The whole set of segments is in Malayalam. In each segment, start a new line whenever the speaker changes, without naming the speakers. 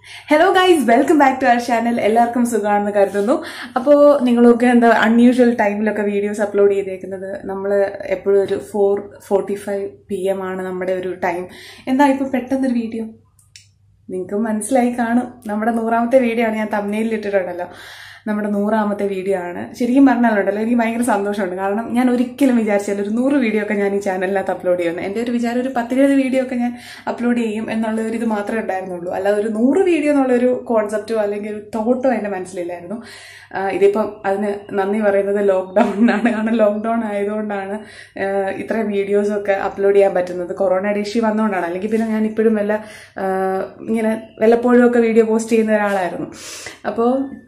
hello guys welcome back to our channel എല്ലാവർക്കും സുഖമാണെന്ന് കരുതുന്നു അപ്പോൾ നിങ്ങളൊക്കെ എന്താ അൺയൂഷ്വൽ ടൈമിലൊക്കെ വീഡിയോസ് അപ്ലോഡ് ചെയ്തേക്കുന്നത് നമ്മൾ എപ്പോഴും ഒരു four forty five P M ആണ് നമ്മുടെ ഒരു ടൈം എന്താ ഇപ്പോൾ പെട്ടെന്നൊരു വീഡിയോ നിങ്ങൾക്ക് മനസ്സിലായി കാണും നമ്മുടെ നൂറാമത്തെ വീഡിയോ ആണ് ഞാൻ തമ്മനയിൽ ഇട്ടിട്ടുണ്ടല്ലോ നമ്മുടെ നൂറാമത്തെ വീഡിയോ ആണ് ശരിക്കും പറഞ്ഞാലുണ്ടല്ലോ എനിക്ക് ഭയങ്കര സന്തോഷമുണ്ട് കാരണം ഞാൻ ഒരിക്കലും വിചാരിച്ചില്ല ഒരു നൂറ് വീഡിയോ ഒക്കെ ഞാൻ ഈ ചാനലിനകത്ത് അപ്ലോഡ് ചെയ്യുന്നത് എൻ്റെ ഒരു വിചാരം ഒരു പത്തിരുപത് വീഡിയോ ഒക്കെ ഞാൻ അപ്ലോഡ് ചെയ്യും എന്നുള്ള ഒരു ഇത് മാത്രമേ ഉണ്ടായിരുന്നുള്ളൂ അല്ലാതെ ഒരു നൂറ് വീഡിയോ എന്നുള്ളൊരു കോൺസെപ്റ്റോ അല്ലെങ്കിൽ ഒരു തോട്ടോ എൻ്റെ മനസ്സിലില്ലായിരുന്നു ആ, ഇതിപ്പം അതിന് നന്ദി പറയുന്നത് ലോക്ക്ഡൗണിനാണ് കാരണം ലോക്ക്ഡൗൺ ആയതുകൊണ്ടാണ് ആ, ഇത്രയും വീഡിയോസൊക്കെ അപ്ലോഡ് ചെയ്യാൻ പറ്റുന്നത് കൊറോണയുടെ ഇഷ്യൂ വന്നുകൊണ്ടാണ് അല്ലെങ്കിൽ പിന്നെ ഞാൻ ഇപ്പോഴും വല്ല ആ, ഇങ്ങനെ വല്ലപ്പോഴും ഒക്കെ വീഡിയോ പോസ്റ്റ് ചെയ്യുന്ന ഒരാളായിരുന്നു അപ്പോൾ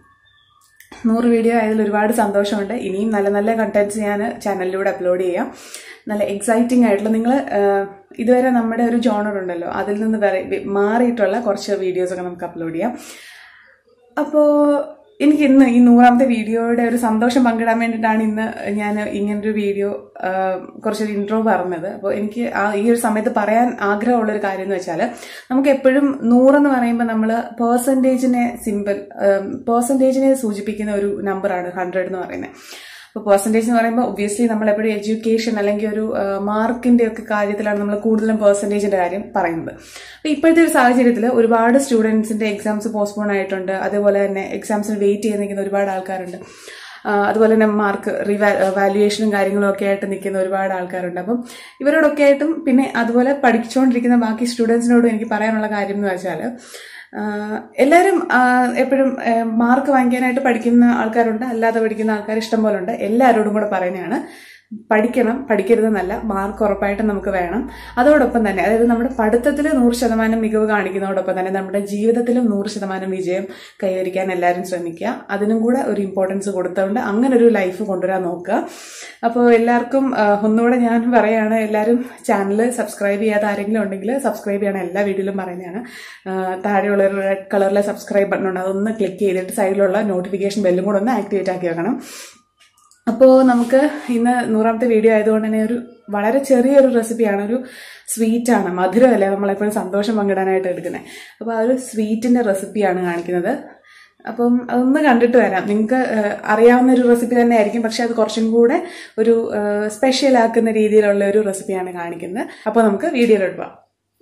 നൂറ് വീഡിയോ ആയതിൽ ഒരുപാട് സന്തോഷമുണ്ട് ഇനിയും നല്ല നല്ല കണ്ടന്റ്സ് ഞാൻ ചാനലിലൂടെ അപ്ലോഡ് ചെയ്യാം നല്ല എക്സൈറ്റിംഗ് ആയിട്ടുള്ള നിങ്ങൾ ഇതുവരെ നമ്മുടെ ഒരു ജോണർ ഉണ്ടല്ലോ അതിൽ നിന്ന് വേറെ വി- മാറിയിട്ടുള്ള കുറച്ച് വീഡിയോസൊക്കെ നമുക്ക് അപ്ലോഡ് ചെയ്യാം അപ്പോൾ എനിക്ക് ഇന്ന് ഈ നൂറാമത്തെ വീഡിയോയുടെ ഒരു സന്തോഷം പങ്കിടാൻ വേണ്ടിയിട്ടാണ് ഇന്ന് ഞാൻ ഇങ്ങനൊരു വീഡിയോ ആ, കുറച്ചൊരു ഇൻട്രോ പറഞ്ഞത് അപ്പോൾ എനിക്ക് ആ ഈ ഒരു സമയത്ത് പറയാൻ ആഗ്രഹമുള്ളൊരു കാര്യം എന്ന് വെച്ചാൽ നമുക്ക് എപ്പോഴും നൂറെന്ന് പറയുമ്പോൾ നമ്മൾ പേഴ്സൻറ്റേജിനെ സിമ്പിൾ പേഴ്സൻറ്റേജിനെ സൂചിപ്പിക്കുന്ന ഒരു നമ്പറാണ് ഹൺഡ്രഡ് എന്ന് പറയുന്നത് അപ്പോൾ പെർസെൻറ്റേജ് എന്ന് പറയുമ്പോൾ ഒബ്വിയസ്ലി നമ്മൾ എപ്പോഴും എഡ്യൂക്കേഷൻ അല്ലെങ്കിൽ ഒരു മാർക്കിന്റെ ഒക്കെ കാര്യത്തിലാണ് നമ്മൾ കൂടുതലും പെർസെൻറ്റേജിന്റെ കാര്യം പറയുന്നത് അപ്പോൾ ഇപ്പോഴത്തെ ഒരു സാഹചര്യത്തിൽ ഒരുപാട് സ്റ്റുഡൻസിന്റെ എക്സാംസ് പോസ്റ്റ്പോൺ ആയിട്ടുണ്ട് അതുപോലെ തന്നെ എക്സാംസിന് വെയിറ്റ് ചെയ്ത് നിൽക്കുന്ന ഒരുപാട് ആൾക്കാരുണ്ട് ആ, അതുപോലെ തന്നെ മാർക്ക് റിവാ വാല്യുവേഷനും കാര്യങ്ങളും ഒക്കെ ആയിട്ട് നിൽക്കുന്ന ഒരുപാട് ആൾക്കാരുണ്ട് അപ്പം ഇവരോടൊക്കെ ആയിട്ടും പിന്നെ അതുപോലെ പഠിച്ചുകൊണ്ടിരിക്കുന്ന ബാക്കി സ്റ്റുഡൻസിനോടും എനിക്ക് പറയാനുള്ള കാര്യം എന്ന് വെച്ചാൽ ആഹ് എല്ലാവരും ആഹ് എപ്പോഴും ആഹ് മാർക്ക് വാങ്ങിക്കാനായിട്ട് പഠിക്കുന്ന ആൾക്കാരുണ്ട് അല്ലാതെ പഠിക്കുന്ന ആൾക്കാർ ഇഷ്ടം പോലെ ഉണ്ട് എല്ലാവരോടും കൂടെ പറയുന്നതാണ് പഠിക്കണം പഠിക്കരുതെന്നല്ല മാർക്ക് ഉറപ്പായിട്ടും നമുക്ക് വേണം അതോടൊപ്പം തന്നെ അതായത് നമ്മുടെ പഠിത്തത്തിൽ നൂറ് ശതമാനം മികവ് കാണിക്കുന്നതോടൊപ്പം തന്നെ നമ്മുടെ ജീവിതത്തിലും നൂറ് ശതമാനം വിജയം കൈവരിക്കാൻ എല്ലാവരും ശ്രമിക്കുക അതിനും കൂടെ ഒരു ഇമ്പോർട്ടൻസ് കൊടുത്തുകൊണ്ട് അങ്ങനെ ഒരു ലൈഫ് കൊണ്ടുവരാൻ നോക്കുക അപ്പോൾ എല്ലാവർക്കും ആഹ് ഒന്നുകൂടെ ഞാൻ പറയാണ് എല്ലാവരും ചാനൽ സബ്സ്ക്രൈബ് ചെയ്യാത്ത ആരെങ്കിലും ഉണ്ടെങ്കിൽ സബ്സ്ക്രൈബ് ചെയ്യണം എല്ലാ വീഡിയോയിലും പറയുന്നതാണ് ആഹ് താഴെയുള്ള ഒരു റെഡ് കളറിലെ സബ്സ്ക്രൈബ് ബട്ടൺ ഉണ്ട് അതൊന്ന് ക്ലിക്ക് ചെയ്തിട്ട് സൈഡിലുള്ള നോട്ടിഫിക്കേഷൻ ബെല്ലും കൂടെ ഒന്ന് ആക്ടിവേറ്റ് ആക്കി വെക്കണം അപ്പോൾ നമുക്ക് ഇന്ന് നൂറാമത്തെ വീഡിയോ ആയതുകൊണ്ട് തന്നെ ഒരു വളരെ ചെറിയൊരു റെസിപ്പിയാണ് ഒരു സ്വീറ്റാണ് മധുരമല്ലേ നമ്മളെപ്പോഴും സന്തോഷം പങ്കിടാനായിട്ട് എടുക്കുന്നത് അപ്പോൾ ആ ഒരു സ്വീറ്റിൻ്റെ റെസിപ്പിയാണ് കാണിക്കുന്നത് അപ്പം അതൊന്ന് കണ്ടിട്ട് വരാം നിങ്ങൾക്ക് അറിയാവുന്ന ഒരു റെസിപ്പി തന്നെ ആയിരിക്കും പക്ഷെ അത് കുറച്ചും കൂടെ ഒരു സ്പെഷ്യൽ ആക്കുന്ന രീതിയിലുള്ള ഒരു റെസിപ്പിയാണ് കാണിക്കുന്നത് അപ്പോൾ നമുക്ക് വീഡിയോയിലോട്ട് പോകാം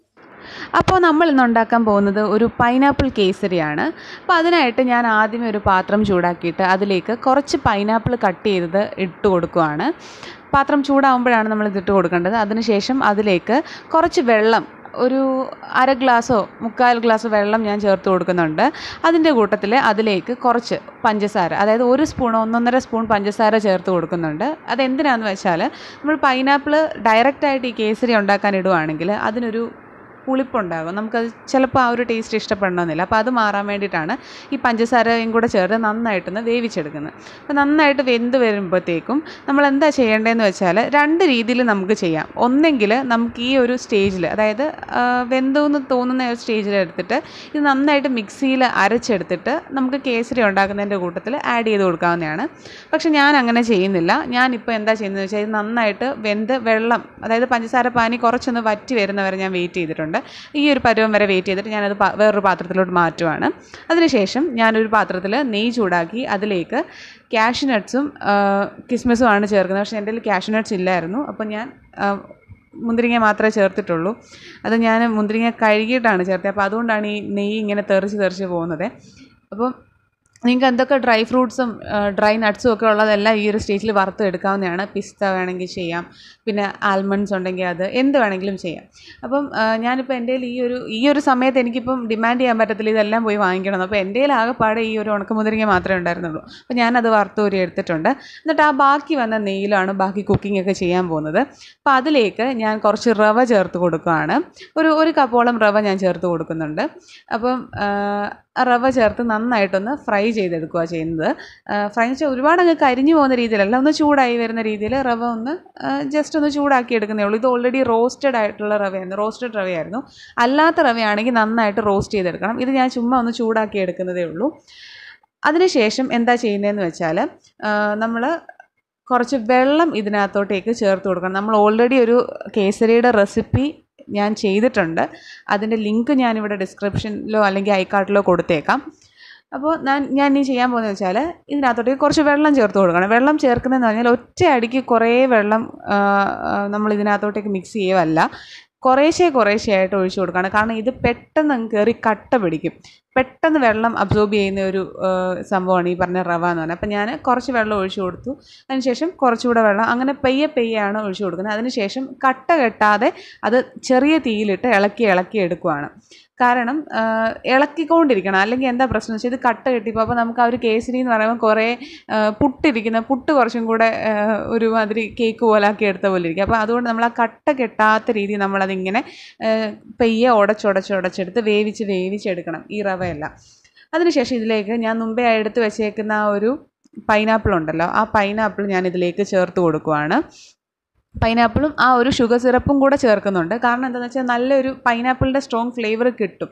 അപ്പോൾ നമ്മൾ ഇന്ന് ഉണ്ടാക്കാൻ പോകുന്നത് ഒരു പൈനാപ്പിൾ കേസരിയാണ് അപ്പോൾ അതിനായിട്ട് ഞാൻ ആദ്യമേ ഒരു പാത്രം ചൂടാക്കിയിട്ട് അതിലേക്ക് കുറച്ച് പൈനാപ്പിൾ കട്ട് ചെയ്തത് ഇട്ട് കൊടുക്കുകയാണ് പാത്രം ചൂടാകുമ്പോഴാണ് നമ്മൾ ഇതിട്ട് കൊടുക്കേണ്ടത് അതിനുശേഷം അതിലേക്ക് കുറച്ച് വെള്ളം ഒരു അര ഗ്ലാസ്സോ മുക്കാൽ ഗ്ലാസ് വെള്ളം ഞാൻ ചേർത്ത് കൊടുക്കുന്നുണ്ട് അതിൻ്റെ കൂട്ടത്തിൽ അതിലേക്ക് കുറച്ച് പഞ്ചസാര അതായത് ഒരു സ്പൂൺ ഒന്നൊന്നര സ്പൂൺ പഞ്ചസാര ചേർത്ത് കൊടുക്കുന്നുണ്ട് അതെന്തിനാണെന്ന് വെച്ചാൽ നമ്മൾ പൈനാപ്പിൾ ഡയറക്റ്റായിട്ട് ഈ കേസരി ഉണ്ടാക്കാൻ ഇടുവാണെങ്കിൽ അതിനൊരു പുളിപ്പുണ്ടാകും നമുക്കത് ചിലപ്പോൾ ആ ഒരു ടേസ്റ്റ് ഇഷ്ടപ്പെടണമെന്നില്ല അപ്പോൾ അത് മാറാൻ വേണ്ടിയിട്ടാണ് ഈ പഞ്ചസാരയും കൂടെ ചേർത്ത് നന്നായിട്ടൊന്ന് വേവിച്ചെടുക്കുന്നത് അപ്പോൾ നന്നായിട്ട് വെന്ത് വരുമ്പോഴത്തേക്കും നമ്മൾ എന്താ ചെയ്യേണ്ടതെന്ന് വെച്ചാൽ രണ്ട് രീതിയിൽ നമുക്ക് ചെയ്യാം ഒന്നെങ്കിൽ നമുക്ക് ഈ ഒരു സ്റ്റേജിൽ അതായത് ആ, വെന്തു എന്ന് തോന്നുന്ന ഒരു സ്റ്റേജിൽ എടുത്തിട്ട് ഇത് നന്നായിട്ട് മിക്സിയിൽ അരച്ചെടുത്തിട്ട് നമുക്ക് കേസരി ഉണ്ടാക്കുന്നതിൻ്റെ കൂട്ടത്തിൽ ആഡ് ചെയ്ത് കൊടുക്കാവുന്നതാണ് പക്ഷെ ഞാൻ അങ്ങനെ ചെയ്യുന്നില്ല ഞാനിപ്പോൾ എന്താ ചെയ്യുന്നത് വെച്ചാൽ ഇത് നന്നായിട്ട് വെന്ത് വെള്ളം അതായത് പഞ്ചസാര പാനി കുറച്ചൊന്ന് വറ്റി വരുന്നവരെ ഞാൻ വെയിറ്റ് ചെയ്തിട്ടുണ്ട് ഈ ഒരു പരുവം വരെ വെയിറ്റ് ചെയ്തിട്ട് ഞാനത് പ- വേറൊരു പാത്രത്തിലോട്ട് മാറ്റുവാണ് അതിനുശേഷം ഞാനൊരു പാത്രത്തിൽ നെയ്യ് ചൂടാക്കി അതിലേക്ക് ക്യാഷ് നട്ട്സും കിസ്മിസും ആണ് ചേർക്കുന്നത് പക്ഷേ എൻ്റെ കയ്യിൽ ക്യാഷ് നട്ട്സ് ഇല്ലായിരുന്നു അപ്പോൾ ഞാൻ ആ, മുന്തിരിങ്ങ മാത്രമേ ചേർത്തിട്ടുള്ളൂ അത് ഞാൻ മുന്തിരിങ്ങ കഴുകിയിട്ടാണ് ചേർത്തത് അപ്പോൾ അതുകൊണ്ടാണ് ഈ നെയ്യ് ഇങ്ങനെ തെറിച്ച് തെറിച്ച് പോകുന്നത് അപ്പം നിങ്ങൾക്ക് എന്തൊക്കെ ഡ്രൈ ഫ്രൂട്ട്സും ഡ്രൈ നട്ട്സും ഒക്കെ ഉള്ളതെല്ലാം ഈ ഒരു സ്റ്റേജിൽ വറുത്ത് എടുക്കാവുന്നതാണ് പിസ്ത വേണമെങ്കിൽ ചെയ്യാം പിന്നെ ആൽമണ്ട്സ് ഉണ്ടെങ്കിൽ അത് എന്ത് വേണമെങ്കിലും ചെയ്യാം അപ്പം ആ, ഞാനിപ്പോൾ എൻ്റെ കയ്യിൽ ഈ ഒരു ഈ ഒരു സമയത്ത് എനിക്കിപ്പം ഡിമാൻഡ് ചെയ്യാൻ പറ്റത്തില്ല ഇതെല്ലാം പോയി വാങ്ങിക്കണം അപ്പോൾ എൻ്റെ കയ്യിൽ ആകെപ്പാടെ ഈ ഒരു ഉണക്കമുതിരിങ്ങ മാത്രമേ ഉണ്ടായിരുന്നുള്ളൂ അപ്പോൾ ഞാനത് വറുത്തൂരി എടുത്തിട്ടുണ്ട് എന്നിട്ട് ആ ബാക്കി വന്ന നെയ്യിലാണ് ബാക്കി കുക്കിംഗ് ഒക്കെ ചെയ്യാൻ പോകുന്നത് അപ്പോൾ അതിലേക്ക് ഞാൻ കുറച്ച് റവ ചേർത്ത് കൊടുക്കുകയാണ് ഒരു ഒരു കപ്പോളം റവ ഞാൻ ചേർത്ത് കൊടുക്കുന്നുണ്ട് അപ്പം ആ, ആ റവ ചേർത്ത് നന്നായിട്ടൊന്ന് ഫ്രൈ ചെയ്തെടുക്കുക ചെയ്യുന്നത് ഫ്രൈ വെച്ചാൽ ഒരുപാട് അങ്ങ് കരിഞ്ഞു പോകുന്ന രീതിയിലല്ല ഒന്ന് ചൂടായി വരുന്ന രീതിയിൽ റവ ഒന്ന് ജസ്റ്റ് ഒന്ന് ചൂടാക്കി എടുക്കുന്നേ ഉള്ളൂ ഇത് ഓൾറെഡി റോസ്റ്റഡ് ആയിട്ടുള്ള റവയായിരുന്നു റോസ്റ്റഡ് റവയായിരുന്നു അല്ലാത്ത റവയാണെങ്കിൽ നന്നായിട്ട് റോസ്റ്റ് ചെയ്തെടുക്കണം ഇത് ഞാൻ ചുമ്മാ ഒന്ന് ചൂടാക്കി എടുക്കുന്നതേ ഉള്ളൂ അതിനുശേഷം എന്താ ചെയ്യുന്നതെന്ന് വെച്ചാൽ നമ്മൾ കുറച്ച് വെള്ളം ഇതിനകത്തോട്ടേക്ക് ചേർത്ത് കൊടുക്കണം നമ്മൾ ഓൾറെഡി ഒരു കേസരിയുടെ റെസിപ്പി ഞാൻ ചെയ്തിട്ടുണ്ട് അതിൻ്റെ ലിങ്ക് ഞാനിവിടെ ഡിസ്ക്രിപ്ഷനിലോ അല്ലെങ്കിൽ ഐക്കാർട്ടിലോ കൊടുത്തേക്കാം അപ്പോൾ ഞാൻ ഞാൻ ഇനി ചെയ്യാൻ പോകുന്നത് വെച്ചാൽ ഇതിനകത്തോട്ട് കുറച്ച് വെള്ളം ചേർത്ത് കൊടുക്കണം വെള്ളം ചേർക്കുന്നതെന്ന് പറഞ്ഞാൽ ഒറ്റ അടിക്ക് കുറേ വെള്ളം ആ, ആ, നമ്മൾ ഇതിനകത്തോട്ടേക്ക് മിക്സ് ചെയ്യുകയല്ല കുറേശ്ശെ കുറേശ്ശെ ആയിട്ട് ഒഴിച്ചു കൊടുക്കണം കാരണം ഇത് പെട്ടെന്ന് അങ്ങ് കയറി കട്ട പിടിക്കും പെട്ടെന്ന് വെള്ളം അബ്സോർബ് ചെയ്യുന്ന ഒരു ആ, സംഭവമാണ് ഈ പറഞ്ഞ റവ എന്ന് പറഞ്ഞാൽ അപ്പം ഞാൻ കുറച്ച് വെള്ളം ഒഴിച്ചു കൊടുത്തു അതിനുശേഷം കുറച്ചുകൂടെ വെള്ളം അങ്ങനെ പെയ്യെ പെയ്യാണ് ഒഴിച്ചു കൊടുക്കുന്നത് അതിനുശേഷം കട്ട കെട്ടാതെ അത് ചെറിയ തീയിലിട്ട് ഇളക്കി ഇളക്കി എടുക്കുവാണ് കാരണം ആ, ഇളക്കിക്കൊണ്ടിരിക്കണം അല്ലെങ്കിൽ എന്താ പ്രശ്നം വെച്ചാൽ ഇത് കട്ട കെട്ടിപ്പോൾ അപ്പോൾ നമുക്ക് ആ ഒരു കേസരി എന്ന് പറയുമ്പോൾ കുറേ ആ, പുട്ടിരിക്കുന്ന പുട്ട് കുറച്ചും കൂടെ ആ, ഒരുമാതിരി കേക്ക് പോലെ ആക്കി എടുത്ത പോലെ ഇരിക്കും അപ്പോൾ അതുകൊണ്ട് നമ്മൾ ആ കട്ട കെട്ടാത്ത രീതിയിൽ നമ്മളതിങ്ങനെ ആ, പെയ്യെ ഉടച്ചുടച്ചുടച്ചെടുത്ത് വേവിച്ച് വേവിച്ചെടുക്കണം ഈ റവയെല്ലാം അതിനുശേഷം ഇതിലേക്ക് ഞാൻ മുമ്പേ എടുത്ത് വെച്ചേക്കുന്ന ആ ഒരു പൈനാപ്പിൾ ഉണ്ടല്ലോ ആ പൈനാപ്പിൾ ഞാൻ ഇതിലേക്ക് ചേർത്ത് കൊടുക്കുവാണ് പൈനാപ്പിളും ആ ഒരു ഷുഗർ സിറപ്പും കൂടെ ചേർക്കുന്നുണ്ട് കാരണം എന്താണെന്ന് വെച്ചാൽ നല്ലൊരു പൈനാപ്പിളിൻ്റെ സ്ട്രോങ് ഫ്ലേവർ കിട്ടും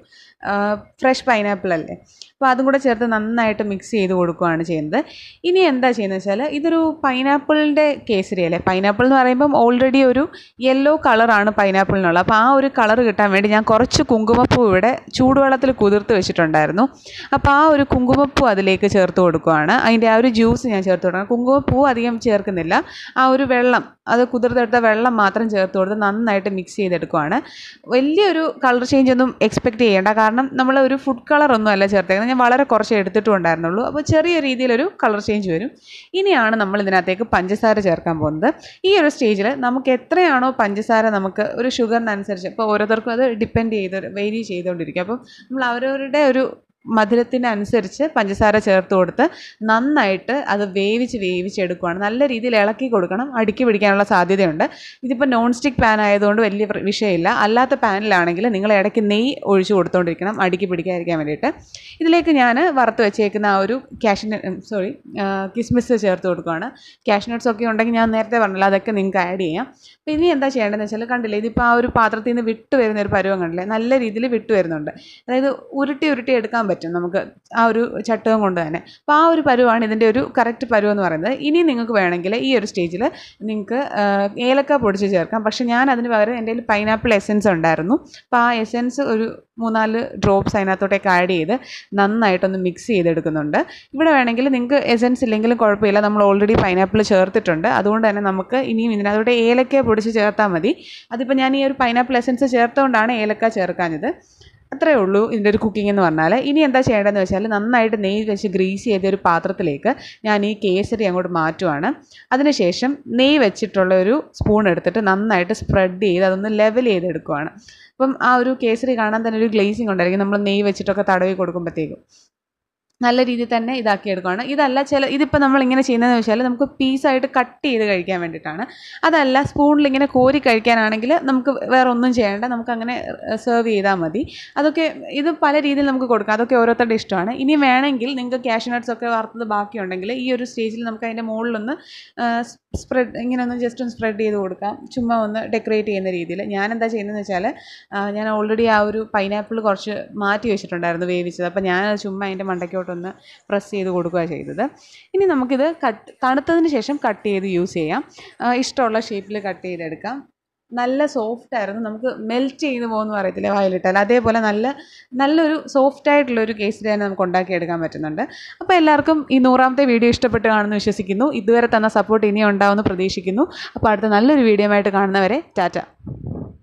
ഫ്രഷ് പൈനാപ്പിൾ അല്ലേ അപ്പോൾ അതും കൂടെ ചേർത്ത് നന്നായിട്ട് മിക്സ് ചെയ്ത് കൊടുക്കുകയാണ് ചെയ്യുന്നത് ഇനി എന്താ ചെയ്യുന്നത് വെച്ചാൽ ഇതൊരു പൈനാപ്പിളിൻ്റെ കേസരി അല്ലേ പൈനാപ്പിൾ എന്ന് പറയുമ്പം ഓൾറെഡി ഒരു യെല്ലോ കളറാണ് പൈനാപ്പിളിനുള്ളത് അപ്പോൾ ആ ഒരു കളർ കിട്ടാൻ വേണ്ടി ഞാൻ കുറച്ച് കുങ്കുമപ്പൂ ഇവിടെ ചൂടുവെള്ളത്തിൽ കുതിർത്ത് വെച്ചിട്ടുണ്ടായിരുന്നു അപ്പോൾ ആ ഒരു കുങ്കുമപ്പൂ അതിലേക്ക് ചേർത്ത് കൊടുക്കുകയാണ് അതിൻ്റെ ആ ഒരു ജ്യൂസ് ഞാൻ ചേർത്ത് കൊടുക്കണം കുങ്കുമപ്പൂ അധികം ചേർക്കുന്നില്ല ആ ഒരു വെള്ളം അത് കുതിർത്തെടുത്ത വെള്ളം മാത്രം ചേർത്ത് കൊടുത്ത് നന്നായിട്ട് മിക്സ് ചെയ്തെടുക്കുവാണ് വലിയൊരു കളർ ചേഞ്ച് ഒന്നും എക്സ്പെക്റ്റ് ചെയ്യേണ്ട കാരണം നമ്മൾ ഒരു ഫുഡ് കളർ ഒന്നും അല്ല ചേർത്തേക്കുന്നത് ഞാൻ വളരെ കുറച്ച് എടുത്തിട്ടും ഉണ്ടായിരുന്നുള്ളൂ അപ്പോൾ ചെറിയ രീതിയിലൊരു കളർ ചേഞ്ച് വരും ഇനിയാണ് നമ്മൾ ഇതിനകത്തേക്ക് പഞ്ചസാര ചേർക്കാൻ പോകുന്നത് ഈ ഒരു സ്റ്റേജിൽ നമുക്ക് എത്രയാണോ പഞ്ചസാര നമുക്ക് ഒരു ഷുഗറിനനുസരിച്ച് ഇപ്പോൾ ഓരോരുത്തർക്കും അത് ഡിപ്പെൻഡ് ചെയ്ത് വേരി ചെയ്തുകൊണ്ടിരിക്കും അപ്പം നമ്മൾ അവരവരുടെ ഒരു മധുരത്തിനനുസരിച്ച് പഞ്ചസാര ചേർത്ത് കൊടുത്ത് നന്നായിട്ട് അത് വേവിച്ച് വേവിച്ചെടുക്കുകയാണ് നല്ല രീതിയിൽ ഇളക്കി കൊടുക്കണം അടുക്കി പിടിക്കാനുള്ള സാധ്യതയുണ്ട് ഇതിപ്പോൾ നോൺ സ്റ്റിക്ക് പാൻ ആയതുകൊണ്ട് വലിയ പ്ര- വിഷയമില്ല അല്ലാത്ത പാനിലാണെങ്കിൽ നിങ്ങൾ ഇടയ്ക്ക് നെയ്യ് ഒഴിച്ച് കൊടുത്തുകൊണ്ടിരിക്കണം അടുക്കി പിടിക്കാതിരിക്കാൻ വേണ്ടിയിട്ട് ഇതിലേക്ക് ഞാൻ വറുത്ത് വെച്ചേക്കുന്ന ആ ഒരു കാഷ്ന സോറി കിസ്മിസ് ചേർത്ത് കൊടുക്കുകയാണ് കാഷ്നട്ട്സ് ഒക്കെ ഉണ്ടെങ്കിൽ ഞാൻ നേരത്തെ പറഞ്ഞില്ല അതൊക്കെ നിങ്ങൾക്ക് ആഡ് ചെയ്യാം അപ്പോൾ ഇനി എന്താ ചെയ്യേണ്ടതെന്ന് വെച്ചാൽ കണ്ടില്ലേ ഇതിപ്പോൾ ആ ഒരു പാത്രത്തിൽ നിന്ന് വിട്ട് വരുന്ന ഒരു പരുവം കണ്ടില്ലേ നല്ല രീതിയിൽ വിട്ട് വരുന്നുണ്ട് അതായത് ഉരുട്ടി ഉരുട്ടി എടുക്കാൻ പറ്റും നമുക്ക് ആ ഒരു ചട്ടകം കൊണ്ട് തന്നെ അപ്പോൾ ആ ഒരു പരുവാണ് ഇതിൻ്റെ ഒരു കറക്റ്റ് പരുവം എന്ന് പറയുന്നത് ഇനി നിങ്ങൾക്ക് വേണമെങ്കിൽ ഈ ഒരു സ്റ്റേജിൽ നിങ്ങൾക്ക് ആ, ഏലക്ക പൊടിച്ച് ചേർക്കാം പക്ഷേ ഞാൻ അതിന് പകരം എൻ്റെ കയ്യിൽ പൈനാപ്പിൾ എസെൻസ് ഉണ്ടായിരുന്നു അപ്പോൾ ആ എസെൻസ് ഒരു മൂന്നാല് ഡ്രോപ്സ് അതിനകത്തോട്ടേക്ക് ആഡ് ചെയ്ത് നന്നായിട്ടൊന്ന് മിക്സ് ചെയ്തെടുക്കുന്നുണ്ട് ഇവിടെ വേണമെങ്കിൽ നിങ്ങൾക്ക് എസെൻസ് ഇല്ലെങ്കിലും കുഴപ്പമില്ല നമ്മൾ ഓൾറെഡി പൈനാപ്പിൾ ചേർത്തിട്ടുണ്ട് അതുകൊണ്ട് തന്നെ നമുക്ക് ഇനിയും ഇതിനകത്തോട്ട് ഏലക്ക പൊടിച്ച് ചേർത്താൽ മതി അതിപ്പോൾ ഞാൻ ഈ ഒരു പൈനാപ്പിൾ എസെൻസ് ചേർത്തുകൊണ്ടാണ് ഏലക്ക ചേർക്കാഞ്ഞത് അത്രയേ ഉള്ളൂ ഇതിൻ്റെ ഒരു കുക്കിംഗ് എന്ന് പറഞ്ഞാൽ ഇനി എന്താ ചെയ്യേണ്ടതെന്ന് വെച്ചാൽ നന്നായിട്ട് നെയ്യ് വെച്ച് ഗ്രീസ് ചെയ്ത ഒരു പാത്രത്തിലേക്ക് ഞാൻ ഈ കേസരി അങ്ങോട്ട് മാറ്റുവാണ് അതിനുശേഷം നെയ്യ് വെച്ചിട്ടുള്ള ഒരു സ്പൂൺ എടുത്തിട്ട് നന്നായിട്ട് സ്പ്രെഡ് ചെയ്ത് അതൊന്ന് ലെവൽ ചെയ്തെടുക്കുവാണ് അപ്പം ആ ഒരു കേസരി കാണാൻ തന്നെ ഒരു ഗ്ലേസിങ് ഉണ്ടായിരിക്കും നമ്മൾ നെയ്യ് വെച്ചിട്ടൊക്കെ തടവി കൊടുക്കുമ്പോഴത്തേക്കും നല്ല രീതിയിൽ തന്നെ ഇതാക്കി എടുക്കുകയാണ് ഇതല്ല ചില ഇതിപ്പോൾ നമ്മൾ ഇങ്ങനെ ചെയ്യുന്നതെന്ന് വെച്ചാൽ നമുക്ക് പീസായിട്ട് കട്ട് ചെയ്ത് കഴിക്കാൻ വേണ്ടിയിട്ടാണ് അതല്ല സ്പൂണിൽ ഇങ്ങനെ കോരി കഴിക്കാനാണെങ്കിൽ നമുക്ക് വേറെ ഒന്നും ചെയ്യേണ്ട നമുക്ക് അങ്ങനെ സെർവ് ചെയ്താൽ മതി അതൊക്കെ ഇത് പല രീതിയിൽ നമുക്ക് കൊടുക്കാം അതൊക്കെ ഓരോരുത്തരുടെ ഇഷ്ടമാണ് ഇനി വേണമെങ്കിൽ നിങ്ങൾക്ക് ക്യാഷ് നട്ട്സ് ഒക്കെ വറുത്തത് ബാക്കിയുണ്ടെങ്കിൽ ഈ ഒരു സ്റ്റേജിൽ നമുക്ക് അതിൻ്റെ മുകളിലൊന്ന് സ്പ്രെഡ് ഇങ്ങനെ ഒന്ന് ജസ്റ്റ് ഒന്ന് സ്പ്രെഡ് ചെയ്ത് കൊടുക്കാം ചുമ്മാ ഒന്ന് ഡെക്കറേറ്റ് ചെയ്യുന്ന രീതിയിൽ ഞാൻ എന്താ ചെയ്യുന്നതെന്ന് വെച്ചാൽ ഞാൻ ഓൾറെഡി ആ ഒരു പൈനാപ്പിൾ കുറച്ച് മാറ്റി വെച്ചിട്ടുണ്ടായിരുന്നു വേവിച്ചത് അപ്പോൾ ഞാൻ അത് ചുമ്മാ അതിൻ്റെ മണ്ടയ്ക്കോട്ടൊന്ന് പ്രസ് ചെയ്ത് കൊടുക്കുക ചെയ്തത് ഇനി നമുക്കിത് കട്ട് തണുത്തതിന് ശേഷം കട്ട് ചെയ്ത് യൂസ് ചെയ്യാം ആ, ഇഷ്ടമുള്ള ഷേപ്പിൽ കട്ട് ചെയ്തെടുക്കാം നല്ല സോഫ്റ്റ് ആയിരുന്നു നമുക്ക് മെൽറ്റ് ചെയ്ത് പോകുമെന്ന് പറയത്തില്ലേ വായിലിട്ടാൽ അതേപോലെ നല്ല നല്ലൊരു സോഫ്റ്റ് ആയിട്ടുള്ള ഒരു കേസരി തന്നെ നമുക്ക് ഉണ്ടാക്കിയെടുക്കാൻ പറ്റുന്നുണ്ട് അപ്പോൾ എല്ലാവർക്കും ഈ നൂറാമത്തെ വീഡിയോ ഇഷ്ടപ്പെട്ട് കാണുമെന്ന് വിശ്വസിക്കുന്നു ഇതുവരെ തന്ന സപ്പോർട്ട് ഇനിയും ഉണ്ടാവുമെന്ന് പ്രതീക്ഷിക്കുന്നു അപ്പോൾ അടുത്ത നല്ലൊരു വീഡിയോ ആയിട്ട് കാണുന്നവരെ ടാറ്റ